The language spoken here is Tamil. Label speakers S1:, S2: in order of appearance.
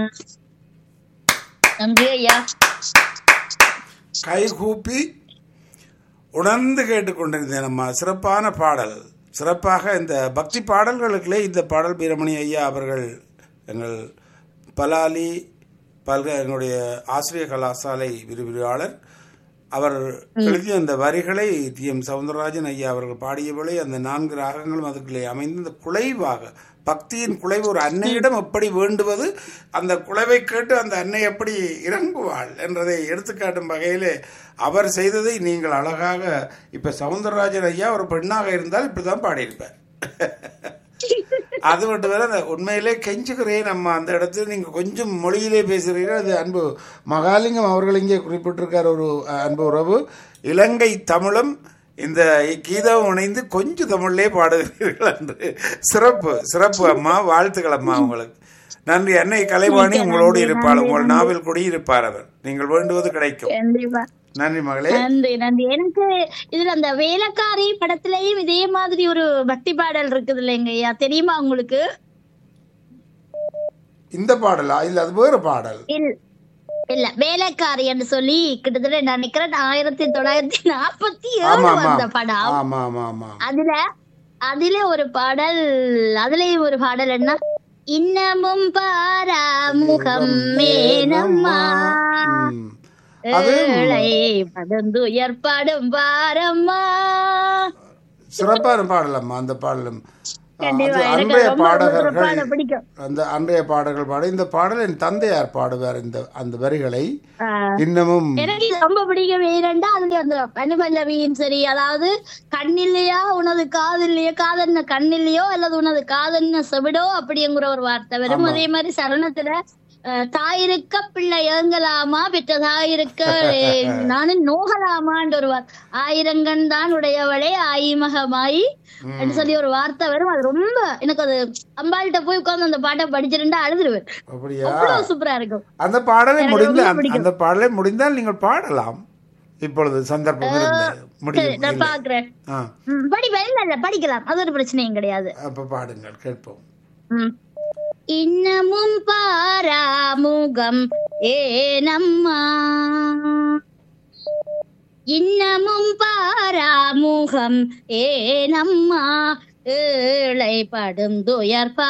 S1: நன்றி ஐயா
S2: கைகூப்பி உணர்ந்து கேட்டுக்கொண்டிருந்தேன் அம்மா சிறப்பான பாடல் சிறப்பாக இந்த பக்தி பாடல்களுக்குள்ளே இந்த பாடல் வீரமணி ஐயா அவர்கள் எங்கள் பலாலி பல்க எங்களுடைய ஆசிரியர் கலாசாலை விரிவுரையாளர் அவர் எழுதிய அந்த வரிகளை டி எம் சவுந்தரராஜன் ஐயா அவர்கள் பாடியபோலே அந்த நான்கு ராகங்களும் அதுக்குள்ளே அமைந்து இந்த குலைவாக பக்தியின் குலைவு ஒரு அன்னையிடம் எப்படி வேண்டுவது அந்த குலைவை கேட்டு அந்த அன்னை எப்படி இறங்குவாள் என்றதை எடுத்துக்காட்டும் வகையிலே அவர் செய்ததை நீங்கள் அழகாக இப்ப சவுந்தரராஜன் ஐயா ஒரு பெண்ணாக இருந்தால் இப்படிதான் பாடியிருப்பார் அது மட்டும் வேற அந்த உண்மையிலே கெஞ்சுகிறேன் நம்ம அந்த இடத்துல நீங்க கொஞ்சம் மொழியிலே பேசுகிறீர்கள் அது அன்பு மகாலிங்கம் அவர்கள் இங்கே குறிப்பிட்டிருக்கார் ஒரு அஹ், அன்பு உறவு இலங்கை தமிழும் இந்த கீதம் இணைந்து கொஞ்சம் தமிழ்லே பாடுகிறீர்கள் என்று சிறப்பு சிறப்பு அம்மா வாழ்த்துக்கள் அம்மா உங்களுக்கு நன்றி அன்னை கலைவாணி உங்களோடு இருப்பாள் உங்கள் நாவில் குடியிருப்பார் அவர் நீங்கள் வேண்டுவது கிடைக்கும்
S1: கண்டிப்பா
S2: நன்றி மகளே
S1: நன்றி நன்றி எனக்கு இதுல அந்த வேலைக்காரி படத்திலயும் இதே மாதிரி ஒரு பக்தி பாடல் இருக்குது இல்லைங்க ஐயா தெரியுமா உங்களுக்கு
S2: இந்த பாடலா இல்ல அது வேறு பாடல்
S1: இல்ல இல்ல வேலைக்காரி என்று சொல்லி கிட்டத்தட்ட நான் நிக்கிறேன் ஆயிரத்தி தொள்ளாயிரத்தி நாற்பத்தி ஏழு
S2: ஆமா ஆமா
S1: வந்த படம்
S2: ஆமா ஆமா ஆமா
S1: அதுல அதுல ஒரு பாடல் அதுலயும் ஒரு பாடல் என்ன இன்னமும் பாரா முகம் மேனம்மா
S2: ம். அது
S1: ஏழை பதந்துயர் படும் பாரம்மா
S2: சிறப்பான பாடலம்மா அந்த பாடலும் ஆ,
S1: கண்டிப்பா
S2: அது
S1: எனக்கு
S2: அன்றைய
S1: ரொம்ப
S2: பாடகர்கள்
S1: சிறப்பான பிடிக்கும்
S2: அந்த அன்றைய பாடல்கள் பாட இந்த பாடல் என் தந்தையார் பாடுவார் இந்த அந்த வரிகளை
S1: ஆ,
S2: இன்னமும்
S1: எனக்கு இது ரொம்ப பிடிக்கும் ஏனென்றா அதுல அந்த அனுபல்லவியும் சரி அதாவது கண்ணில்லையா உனது காதல்லையோ காதல்ன கண்ணில்லையோ அல்லது உனது காதல்ன செவிடோ அப்படிங்கிற ஒரு வார்த்தை வரும் அதே மாதிரி சரணத்துல அஹ், தாயிருக்க பிள்ளை ஏங்கலாமா பெற்ற தாயிருக்க அஹ், நானும் நோகலாமான்ற ஒரு வார்த்தை ஆயிரங்கண் தான் உடையவளே ஆயிமகமாயி அப்படின்னு சொல்லி ஒரு வார்த்தை வரும் அது ரொம்ப எனக்கு அது அம்பாள்கிட்ட போய் உட்கார்ந்து அந்த பாட்டை படிச்சிருந்தா அழுதுருவேன்
S2: அப்படியா
S1: அவ்வளவு சூப்பரா இருக்கும்
S2: அந்த பாடலை
S1: எனக்கு
S2: முடிந்த
S1: ரொம்ப
S2: அந்த-
S1: பிடிக்கும்.
S2: அந்த பாடலை முடிந்தால் நீங்கள் பாடலாம் இப்பொழுது சந்தர்ப்பம் இருந்து
S1: சரி,
S2: முடியும்
S1: நான்
S2: இல்லை.
S1: பாக்குறேன்
S2: ஆ
S1: ம், படிப்பேன் இல்ல இல்ல படிக்கலாம் அது ஒரு பிரச்சனையும் கிடையாது
S2: அப்ப பாடுங்கள் கேட்போம்
S1: ம். இன்னமும் பாராமுகம் ஏனம்மா இன்னமும் பாராமுகம் ஏனம்மா ஏழை படும் துயர்